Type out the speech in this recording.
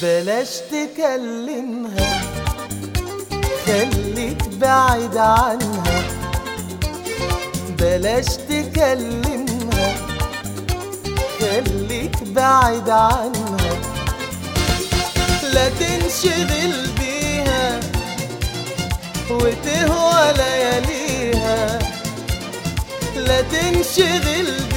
بلاش تكلمها خليك بعيد عنها بلاش تكلمها خليك بعيد عنها لا تنشغل بيها وتهوى لياليها لا تنشغل